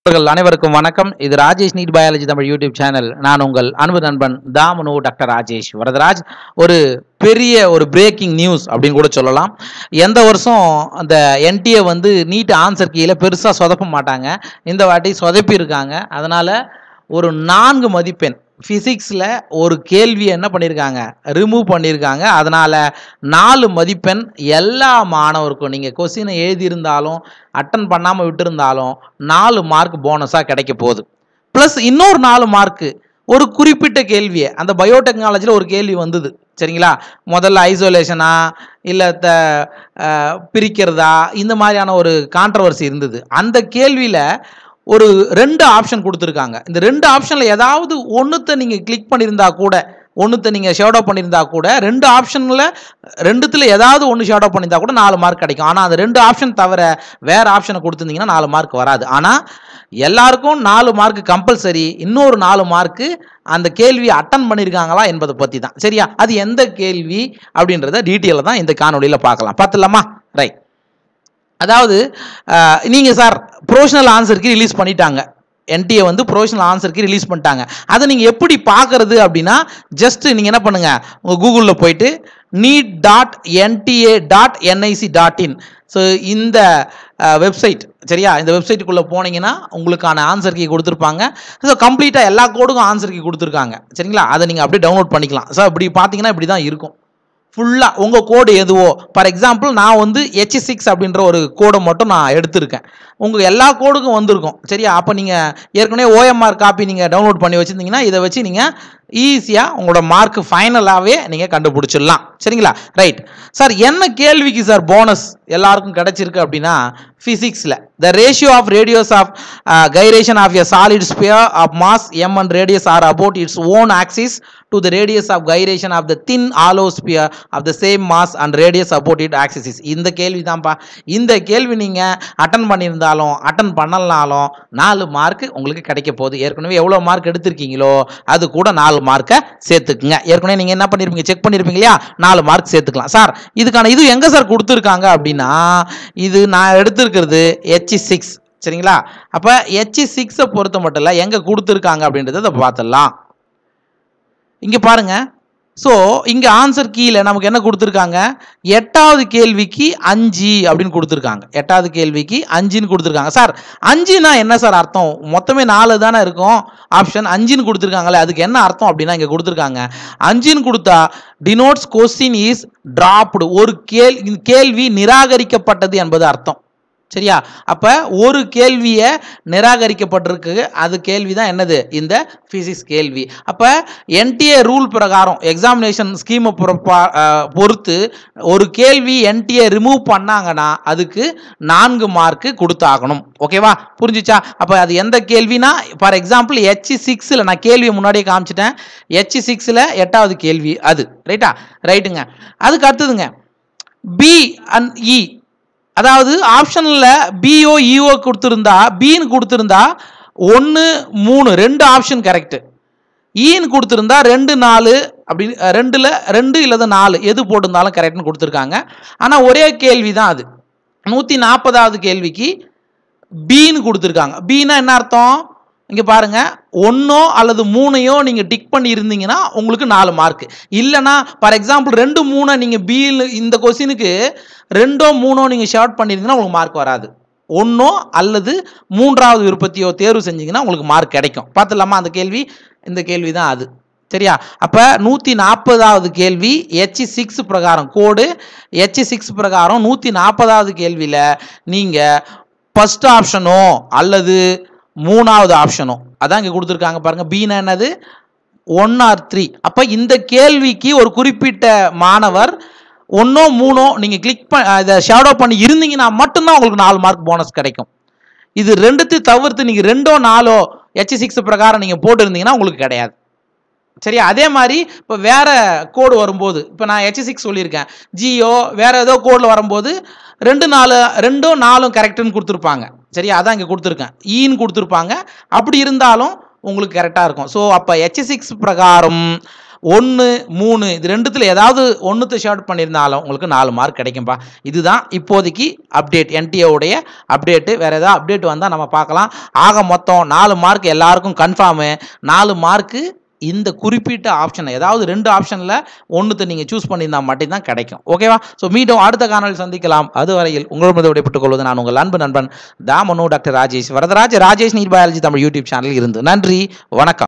நண்பர்கள் அனைவருக்கும் வணக்கம் இது Rajesh NEET biology Tamil YouTube channel நான் உங்கள் அன்பு நண்பன் தாமனு டாக்டர் ராஜேஷ் வரதராஜ் ஒரு பெரிய ஒரு பிரேக்கிங் நியூஸ் அப்படின்னு கூட சொல்லலாம் எந்த வருஷம் அந்த என்டிஏ வந்து நீட் ஆன்சர் கீழே பெருசாக சொதப்ப மாட்டாங்க இந்த வாட்டி சொதப்பி இருக்காங்க அதனால் ஒரு நான்கு மதிப்பெண் ஃபிசிக்ஸில் ஒரு கேள்வியை என்ன பண்ணியிருக்காங்க ரிமூவ் பண்ணியிருக்காங்க அதனால் நாலு மதிப்பெண் எல்லா மாணவருக்கும் நீங்கள் கொஸ்டினை எழுதியிருந்தாலும் அட்டன் பண்ணாமல் விட்டிருந்தாலும் நாலு மார்க் போனஸாக கிடைக்க போகுது ப்ளஸ் இன்னொரு நாலு மார்க்கு ஒரு குறிப்பிட்ட கேள்வியை அந்த பயோடெக்னாலஜியில் ஒரு கேள்வி வந்தது சரிங்களா முதல்ல ஐசோலேஷனா இல்லை த அஹ், பிரிக்கிறதா இந்த மாதிரியான ஒரு கான்ட்ரவர்சி இருந்தது அந்த கேள்வியில் ஒரு ரெண்டு ஆப்ஷன் கொடுத்துருக்காங்க இந்த ரெண்டு ஆப்ஷனில் ஏதாவது ஒன்றுத்தை நீங்கள் கிளிக் பண்ணியிருந்தா கூட ஒன்றுத்தை நீங்கள் ஷேடோ பண்ணியிருந்தா கூட ரெண்டு ஆப்ஷனில் ரெண்டுத்தில் ஏதாவது ஒன்று ஷேடோ பண்ணியிருந்தா கூட நாலு மார்க் கிடைக்கும் ஆனால் அந்த ரெண்டு ஆப்ஷன் தவிர வேறு ஆப்ஷனை கொடுத்துருந்தீங்கன்னா நாலு மார்க் வராது ஆனால் எல்லாருக்கும் நாலு மார்க் கம்பல்சரி இன்னொரு நாலு மார்க்கு அந்த கேள்வியை அட்டன் பண்ணியிருக்காங்களா என்பதை பற்றி தான் சரியா அது எந்த கேள்வி அப்படின்றத டீட்டெயிலாக தான் இந்த காணொளியில் பார்க்கலாம் பார்த்துலாமா ரைட் அதாவது நீங்கள் சார் ப்ரொஃபஷனல் ஆன்சருக்கு ரிலீஸ் பண்ணிட்டாங்க என்டிஏ வந்து ப்ரொஃபஷனல் ஆன்சருக்கு ரிலீஸ் பண்ணிட்டாங்க அதை நீங்கள் எப்படி பார்க்கறது அப்படின்னா ஜஸ்ட் நீங்கள் என்ன பண்ணுங்கள் உங்கள் கூகுளில் போயிட்டு NEET dot NTA dot NIC dot in so இந்த வெப்சைட் சரியா இந்த வெப்சைட்டுக்குள்ளே போனீங்கன்னா உங்களுக்கான ஆன்சர் கீ கொடுத்துருப்பாங்க ஸோ கம்ப்ளீட்டாக எல்லா கோடுக்கும் ஆன்சர் கீ கொடுத்துருக்காங்க சரிங்களா அதை நீங்கள் அப்படியே டவுன்லோட் பண்ணிக்கலாம் ஸோ இப்படி பார்த்தீங்கன்னா இப்படி தான் இருக்கும் ஃபுல்லாக உங்கள் கோடு எதுவோ ஃபார் எக்ஸாம்பிள் நான் வந்து ஹெச் சிக்ஸ் அப்படின்ற ஒரு கோடை மட்டும் நான் எடுத்திருக்கேன் உங்கள் எல்லா கோடுக்கும் வந்திருக்கும் சரியா அப்போ நீங்கள் ஏற்கனவே ஓஎம்ஆர் காப்பி நீங்கள் டவுன்லோட் பண்ணி வச்சுருந்தீங்கன்னா இதை வச்சு நீங்கள் ஈஸியாக உங்களோட மார்க் ஃபைனலாகவே நீங்கள் கண்டுபிடிச்சிடலாம் சரிங்களா ரைட் சார் என்ன கேள்விக்கு சார் போனஸ் எல்லாருக்கும் கிடைச்சிருக்கு அப்படின்னா ஃபிசிக்ஸில் the ratio of radius of gyration of a solid sphere of mass M and radius R about its own axis to the radius of gyration of the thin hollow sphere of the same mass and radius about it axis இந்த கேள்வி தான்ப்பா இந்த கேள்வி நீங்கள் attend பண்ணியிருந்தாலும் attend பண்ணலனாலும் நாலு mark உங்களுக்கு கிடைக்க போகுது ஏற்கனவே எவ்வளோ மார்க் எடுத்திருக்கீங்களோ அது கூட நாலு மார்க்கை சேர்த்துக்குங்க ஏற்கனவே நீங்கள் என்ன பண்ணியிருப்பீங்க செக் பண்ணியிருப்பீங்க இல்லையா நாலு மார்க் சேர்த்துக்கலாம் சார் இதுக்கான இது எங்கே சார் கொடுத்துருக்காங்க அப்படின்னா இது நான் எடுத்திருக்கிறது ஹெச் சிக்ஸ் சரிங்களா அப்போ ஹெச் சிக்ஸை பொறுத்த மட்டும் இல்லை எங்கே கொடுத்துருக்காங்க அப்படின்றத பார்த்துடலாம் இங்கே பாருங்க ஸோ இங்கே ஆன்சர் கீழே நமக்கு என்ன கொடுத்துருக்காங்க எட்டாவது கேள்விக்கு அஞ்சு அப்படின்னு கொடுத்துருக்காங்க எட்டாவது கேள்விக்கு அஞ்சுன்னு கொடுத்துருக்காங்க சார் அஞ்சுனா என்ன சார் அர்த்தம் மொத்தமே நாலு தானே இருக்கும் ஆப்ஷன் அஞ்சுன்னு கொடுத்துருக்காங்களே அதுக்கு என்ன அர்த்தம் அப்படின்னா இங்கே கொடுத்துருக்காங்க அஞ்சுன்னு கொடுத்தா டினோட்ஸ் கொஸ்டின் இஸ் டிராப்டு ஒரு கேள் கேள்வி நிராகரிக்கப்பட்டது என்பது அர்த்தம் சரியா அப்போ ஒரு கேள்வியை நிராகரிக்கப்பட்டிருக்கு அது கேள்வி தான் என்னது இந்த ஃபிசிக்ஸ் கேள்வி அப்போ என்டிஏ ரூல் பிரகாரம் எக்ஸாமினேஷன் ஸ்கீமை பொறுத்து ஒரு கேள்வி என்டிஏ ரிமூவ் பண்ணாங்கன்னா அதுக்கு நான்கு மார்க்கு கொடுத்தாகணும் ஓகேவா புரிஞ்சுச்சா அப்போ அது எந்த கேள்வினா ஃபார் எக்ஸாம்பிள் ஹெச் சிக்ஸில் நான் கேள்வியை முன்னாடியே காமிச்சிட்டேன் ஹெச் சிக்ஸில் எட்டாவது கேள்வி அது ரைட்டா ரைட்டுங்க அதுக்கு அடுத்ததுங்க பி அண்ட் இ அதாவது ஆப்ஷனில் பிஓ இஓ கொடுத்துருந்தா பின்னு கொடுத்துருந்தா ஒன்று மூணு ரெண்டு ஆப்ஷன் கரெக்டு ஈன்னு கொடுத்துருந்தா ரெண்டு நாலு அப்படி ரெண்டில் ரெண்டு இல்லது நாலு எது போட்டிருந்தாலும் கரெக்ட்னு கொடுத்துருக்காங்க ஆனால் ஒரே கேள்வி தான் அது நூற்றி நாற்பதாவது கேள்விக்கு பின்னு கொடுத்துருக்காங்க பின்னா என்ன அர்த்தம் இங்கே பாருங்க ஒன்றோ அல்லது மூணையோ நீங்கள் டிக் பண்ணி இருந்தீங்கன்னா உங்களுக்கு நாலு மார்க் இல்லைனா ஃபார் எக்ஸாம்பிள் ரெண்டு மூணை நீங்கள் பியில் இந்த கொஸ்டினுக்கு ரெண்டோ மூணோ நீங்கள் ஷார்ட் பண்ணியிருந்தீங்கன்னா உங்களுக்கு மார்க் வராது ஒன்றோ அல்லது மூன்றாவது விருப்பத்தையோ தேர்வு செஞ்சீங்கன்னா உங்களுக்கு மார்க் கிடைக்கும் பார்த்துலாமா அந்த கேள்வி இந்த கேள்வி தான் அது சரியா அப்போ நூற்றி நாற்பதாவது கேள்வி ஹெச் சிக்ஸ் பிரகாரம் கோடு ஹெச் சிக்ஸ் பிரகாரம் நூற்றி நாற்பதாவது கேள்வியில் நீங்கள் ஃபஸ்ட் ஆப்ஷனோ அல்லது மூணாவது ஆப்ஷனோ அதான் இங்கே கொடுத்துருக்காங்க பாருங்கள் பீனா என்னது ஒன் ஆர் த்ரீ அப்போ இந்த கேள்விக்கு ஒரு குறிப்பிட்ட மாணவர் ஒன்றோ மூணோ நீங்கள் கிளிக் பண்ண இதை ஷேடோ பண்ணி இருந்தீங்கன்னா மட்டும்தான் உங்களுக்கு நாலு மார்க் போனஸ் கிடைக்கும் இது ரெண்டுத்தையும் தவிர்த்து நீங்கள் ரெண்டோ நாலோ ஹெச் சிக்ஸ் பிரகாரம் நீங்கள் போட்டிருந்தீங்கன்னா உங்களுக்கு கிடையாது சரியா அதே மாதிரி இப்போ வேற கோடு வரும்போது இப்போ நான் ஹெச் சிக்ஸ் சொல்லியிருக்கேன் ஜியோ வேற ஏதோ கோடில் வரும்போது ரெண்டு நாலு ரெண்டும் நாலும் கரெக்டுன்னு கொடுத்துருப்பாங்க சரியா அதான் இங்கே கொடுத்துருக்கேன் ஈன்னு கொடுத்துருப்பாங்க அப்படி இருந்தாலும் உங்களுக்கு கரெக்டாக இருக்கும் ஸோ அப்போ ஹெச் சிக்ஸ் பிரகாரம் ஒன்று மூணு இது ரெண்டுத்தில் ஏதாவது ஒன்றுத்தை ஷார்ட் பண்ணியிருந்தாலும் உங்களுக்கு நாலு மார்க் கிடைக்கும்பா இதுதான் இப்போதைக்கு அப்டேட் என்டிஏவுடைய அப்டேட்டு வேறு ஏதாவது அப்டேட் வந்தால் நம்ம பார்க்கலாம் ஆக மொத்தம் நாலு மார்க் எல்லாருக்கும் கன்ஃபார்மு நாலு மார்க்கு இந்த குறிப்பிட்ட ஆப்ஷன் ஏதாவது ரெண்டு ஆப்ஷனில் ஒன்றுத்தை நீங்கள் சூஸ் பண்ணியிருந்தால் மட்டும்தான் கிடைக்கும் ஓகேவா ஸோ மீண்டும் அடுத்த காணொலி சந்திக்கலாம் அதுவரையில் உங்களிடம் விடைபெற்றுக் கொள்வது நான் உங்கள் அன்பு நண்பன் தாமனு doctor Rajesh Varadaraj Rajesh NEET biology Tamil YouTube சேனலில் இருந்து நன்றி வணக்கம்